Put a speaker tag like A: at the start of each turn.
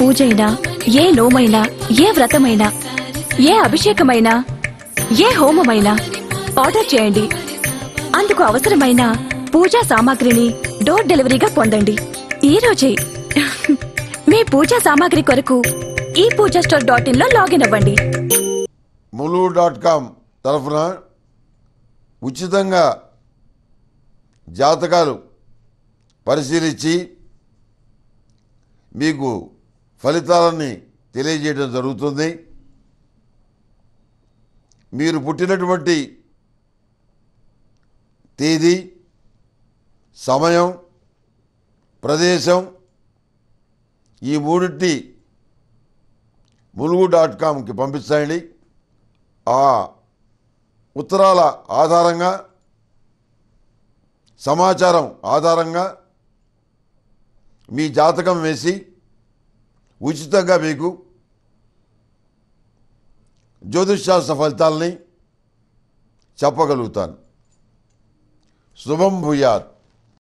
A: పూజైనా ఏ నోమైనా ఏ వ్రతమైనా ఏ అభిషేకమైనా ఏ హోమమైనా ఆర్డర్ చేయండి అందుకు అవసరమైన పూజా సామాగ్రిని డోర్ డెలివరీగా పొందండి ఈ రోజే మీ పూజా సామాగ్రి కొరకు ఈ పూజా స్టోర్ డాట్ ఇన్ లో లాగిన్ అవ్వండి
B: ములు డాట్ కామ్ తరఫున ఉచితంగా జాతకాలు పరిశీలించి మీకు ఫలితాలని తెలియజేయడం జరుగుతుంది మీరు పుట్టినటువంటి తేదీ సమయం ప్రదేశం ఈ మూడింటి ములుగు డాట్ కామ్కి పంపించండి ఆ ఉత్తరాల ఆధారంగా సమాచారం ఆధారంగా మీ జాతకం వేసి ఉచితంగా మీకు జ్యోతిష్శాస్త్ర ఫలితాలని చెప్పగలుగుతాను శుభం భూయాత్